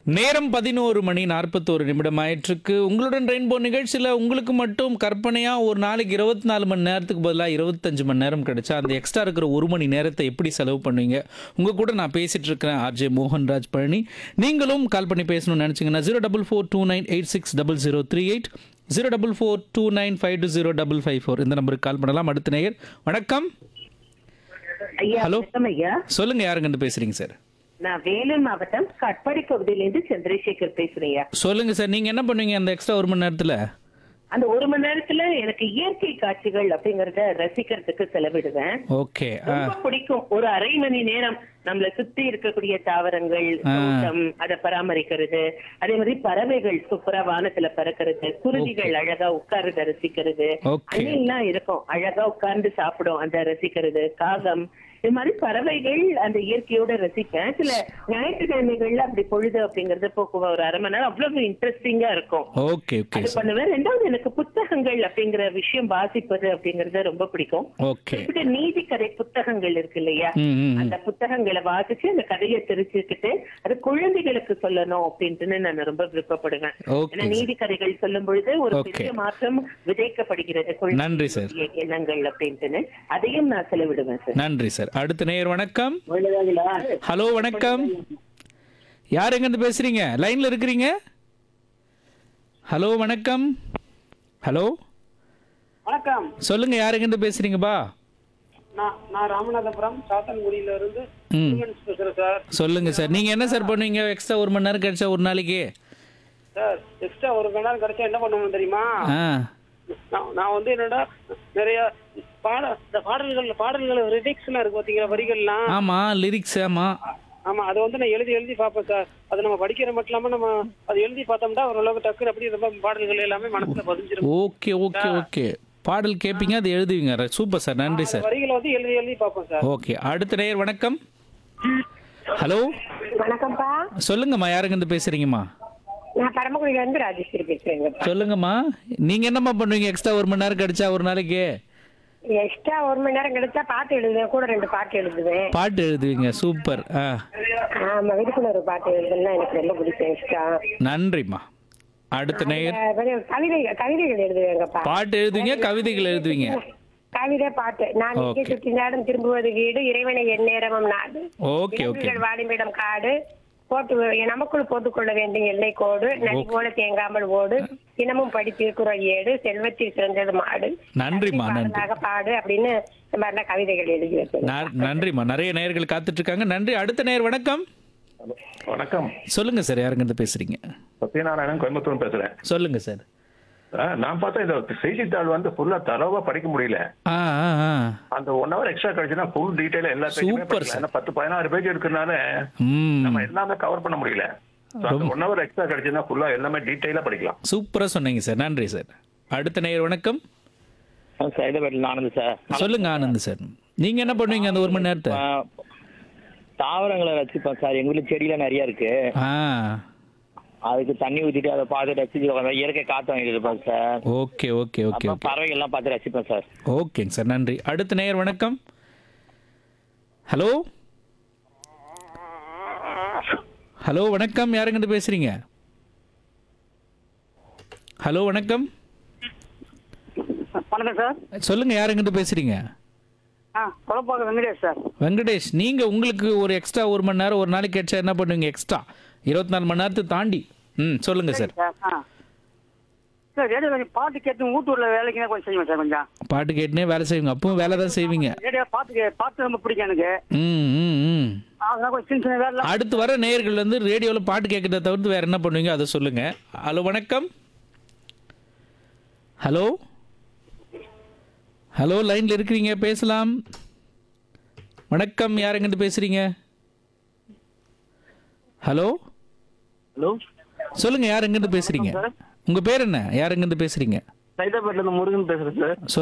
நேரம் பதினோரு மணி நாற்பத்தோரு நிமிடம் ஆயிற்றுக்கு உங்களுடன் ரெயின்போ நிகழ்ச்சியில் உங்களுக்கு மட்டும் கற்பனையாக ஒரு நாளைக்கு இருபத்தி நாலு மணி நேரத்துக்கு பதிலாக இருபத்தஞ்சு மணி நேரம் கிடைச்சா அந்த எக்ஸ்ட்ரா இருக்கிற ஒரு மணி நேரத்தை எப்படி செலவு பண்ணுவீங்க உங்கள் கூட நான் பேசிகிட்டு இருக்கிறேன் ஆர்ஜே மோகன்ராஜ் பழனி நீங்களும் கால் பண்ணி பேசணும்னு நினச்சிங்கன்னா zero double four two nine eight six double zero three eight zero double four two nine five two zero double five four இந்த நம்பருக்கு கால் பண்ணலாம் அடுத்த நேயர் வணக்கம் ஐயா ஹலோ. வணக்கம் ஐயா சொல்லுங்கள் யாருங்கன்னு பேசுகிறீங்க சார் நான் வேலூர் மாவட்டம் கட்பாடி பகுதியிலிருந்து சந்திரசேகர் பேசுறேன் ஐயா சொல்லுங்கள் சார் நீங்கள் என்ன பண்ணுவீங்க அந்த எக்ஸ்ட்ரா ஒரு மணி நேரத்தில் அந்த ஒரு மணி நேரத்துல எனக்கு இயற்கை காட்சிகள் அப்படிங்கறத ரசிக்கிறதுக்கு செலவிடுவேன் ஓகே ஆ ரொம்ப பிடிக்கும் ஒரு அரை மணி நேரம் நம்மள சுத்தி இருக்கக்கூடிய தாவரங்கள் தோட்டம் அதை பராமரிக்கிறது அதே மாதிரி பறவைகள் சூப்பரா வானத்துல பறக்கிறது குருவிகள் அழகா உட்கார்றத ரசிக்கிறது ஓகே அணில்லாம் இருக்கும் அழகா உட்கார்ந்து சாப்பிடும் அந்த ரசிக்கிறது காகம் இது மாதிரி பறவைகள் அந்த இயற்கையோட ரசிப்பேன் சில ஞாயிற்றுக்கிழமைகள்ல அப்படி பொழுது அப்படிங்கறது போக்குவ ஒரு அரை மணி நேரம் அவ்வளவு இன்ட்ரெஸ்டிங்கா இருக்கும் ஓகே ஓகே அது பண்ணுவேன் ரெண்டாவது எனக்கு புத்தகங்கள் அப்படிங்கிற விஷயம் வாசிப்பது அப்படிங்கறது ரொம்ப பிடிக்கும் ஓகே குறிப்பிட்ட நீதி கதை புத்தகங்கள் இருக்கு இல்லையா ம் ம், ம். அந்த புத்தகங்களை வாசிச்சு அந்த கதையை தெரிஞ்சுக்கிட்டு அது குழந்தைகளுக்கு சொல்லணும் அப்படின்ட்டு நான் ரொம்ப விருப்பப்படுவேன் ஓகே ஏன்னா நீதி கதைகள் சொல்லும் பொழுது ஒரு Okay. பெரிய மாற்றம் விதைக்கப்படுகிறது நன்றி சார். குழந்தைகளுடைய எண்ணங்கள் அப்படின்ட்டுன்னு அதையும் நான் செலவிடுவேன் சார் நன்றி சார் அடுத்த நேயர் வணக்கம் ஹலோ வணக்கம் யார் எங்கேருந்து பேசுறீங்க லைன்ல இருக்கிறீங்க ஹலோ வணக்கம் ஹலோ வணக்கம் சொல்லுங்க யார் எங்கேருந்து பேசுறீங்கப்பா நான் நான் ராமநாதபுரம் சாத்தன்குடியில இருந்து ம் ஸ்டூடெண்ட்ஸ் பேசுறேன் சார் சொல்லுங்க சார் நீங்க என்ன சார் பண்ணுவீங்க எக்ஸ்ட்ரா ஒரு மணி நேரம் கிடைச்சா ஒரு நாளைக்கு சார் எக்ஸ்ட்ரா ஒரு மணி நேரம் கிடைச்சா என்ன பண்ணுவோம் தெரியுமா ஆ நான் நான் வந்து என்னடா நிறைய பாட இந்த பாடல்கள் பாடல்கள் ரிடிக்ஸ்லாம் இருக்கு பாத்தீங்களா வரிகள்லாம் ஆமா லிரிக்ஸ் ஆமா ஆமா அதை வந்து நான் எழுதி எழுதி பார்ப்பேன் சார் அது நம்ம படிக்கிற மட்டும் இல்லாம நம்ம அது எழுதி பார்த்தோம்னா ஓரளவுக்கு டக்குன்னு அப்படியே ரொம்ப பாடல்கள் எல்லாமே மனசுல பதிஞ்சிரும் ஓகே ஓகே ஓகே பாடல் கேட்பீங்க அதை எழுதுவீங்க சூப்பர் சார் நன்றி சார் வரிகளை வந்து எழுதி எழுதி பார்ப்பேன் சார் ஓகே அடுத்த நேயர் வணக்கம் ஹலோ வணக்கம்ப்பா சொல்லுங்கம்மா யாருங்கேருந்து பேசுறீங்கம்மா நான் பரமக்குடியில இருந்து ராஜேஸ்வரி பேசுறேங்க சொல்லுங்கம்மா நீங்க என்னம்மா பண்ணுவீங்க எக்ஸ்ட்ரா ஒரு மணி நேரம் கிடைச்சா ஒரு நாளைக்கு எக்ஸ்ட்ரா ஒரு மணி நேரம் கிடைச்சா பாட்டு எழுதுவேன் கூட ரெண்டு பாட்டு எழுதுவேன் பாட்டு எழுதுவீங்க சூப்பர் ஆ ஆமா விழிப்புணர்வு பாட்டு எழுதுனா எனக்கு ரொம்ப பிடிக்கும் எக்ஸ்ட்ரா நன்றிம்மா அடுத்த நேயர் கவிதை கவிதைகள் எழுதுவேங்கப்பா பாட்டு எழுதுவீங்க கவிதைகள் எழுதுவீங்க கவிதை பாட்டு நான் இங்கே Okay. சுற்றி நாடும் திரும்புவது வீடு இறைவனை எந்நேரமும் நாடு ஓகே ஓகே விலங்குகள் வாழுமிடம் காடு போட்டு நமக்குள் போட்டுக்கொள்ள வேண்டிய எல்லை கோடு நதி போல தேங்காமல் ஓடு தினமும் படி திருக்குறள் ஏடு செல்வத்தில் சிறந்தது மாடு நன்றிம்மா நன்றி பாடலாக பாடு அப்படின்னு இந்த மாதிரிலாம் கவிதைகள் எழுதி வச்சிருக்கேன் ந- நன்றிம்மா நிறைய நேயர்கள் காத்துட்டு இருக்காங்க நன்றி அடுத்த நேயர் வணக்கம் வணக்கம் சொல்லுங்க சார் யாருங்கிட்ட பேசுறீங்க சத்யநாராயணன் கோயம்புத்தூர் பேசுறேன் சொல்லுங்க சார் ஆ, நான் பார்த்தா இந்த செய்தித்தாள் வந்து ஃபுல்லா தரவா படிக்க முடியல ஆ ஆ ஆ அந்த ஒன் ஹவர் எக்ஸ்ட்ரா கிடைச்சுன்னா ஃபுல் டீடைல் எல்லா பேஜுமே Super, படிக்கலாம் ஏன்னா பத்து பதினாறு பேஜ் இருக்கிறதுனால ம் நம்ம எல்லாமே கவர் பண்ண முடியல So, அந்த ஒன் ஹவர் எக்ஸ்ட்ரா கிடைச்சுன்னா ஃபுல்லா எல்லாமே டீடைலா படிக்கலாம் சூப்பரா சொன்னீங்க சார் நன்றி சார் அடுத்த நேயர் வணக்கம் சைதாபேட்டில் ஆனந்த் சார் சொல்லுங்க ஆனந்த் சார் நீங்க என்ன பண்ணுவீங்க அந்த ஒரு மணி நேரத்தை ஆ, தாவரங்களை ரசிப்பேன் சார் எங்க வீட்டுல செடியெல்லாம் நிறைய இருக்கு ஆ அதுக்கு தண்ணி ஊத்திட்டு அதை பார்த்து ரசிச்சு உட்காந்து இயற்கை காத்து வாங்கிட்டு இருப்பேன் சார் ஓகே ஓகே ஓகே அப்புறம் ஓகே பறவைகள்லாம் பார்த்து ரசிப்பேன் சார் ஓகேங்க சார் நன்றி அடுத்த நேயர் வணக்கம் ஹலோ ஹலோ வணக்கம் யாருங்கிட்ட பேசுறீங்க ஹலோ வணக்கம் வணக்கம் சார் சொல்லுங்க யாருங்கிட்ட பேசுறீங்க ஆ குழப்பாக்க வெங்கடேஷ் சார் வெங்கடேஷ் நீங்க உங்களுக்கு ஒரு எக்ஸ்ட்ரா ஒரு மணி நேரம் ஒரு நாளைக்கு கிடைச்சா என்ன பண்ணுவீங்க எக்ஸ்ட்ரா இருபத்தி நாலு மணி நேரத்தை தாண்டி ம் சொல்லுங்க சார் சார் ஆ சார் ரேடியோ கொஞ்சம் பாட்டு கேட்டு ஊட்டூர்ல வேலைக்கு கொஞ்சம் செய்வேன் சார் கொஞ்சம் பாட்டு கேட்டுனே வேலை செய்வீங்க அப்பவும் வேலை தான் செய்வீங்க ரேடியோ பாட்டு கே- பாட்டு ரொம்ப பிடிக்கும் எனக்கு ம் ம் ம் அதெல்லாம் கொஞ்சம் சின்ன சின்ன வேலை அடுத்து வர நேயர்கள் வந்து ரேடியோவில் பாட்டு கேட்கறத தவிர்த்து வேற என்ன பண்ணுவீங்க அதை சொல்லுங்க ஹலோ வணக்கம் ஹலோ ஹலோ லைன்ல இருக்கிறீங்க பேசலாம் வணக்கம் யாருங்கிட்ட பேசுறீங்க ஹலோ ஹலோ சொல்லுங்க யாருங்கிட்ட பேசுறீங்க உங்க பேர் என்ன யாருங்கிட்ட பேசுறீங்க சைதாபேட்டில் இருந்து முருகன் பேசுறேன் சார் சொல்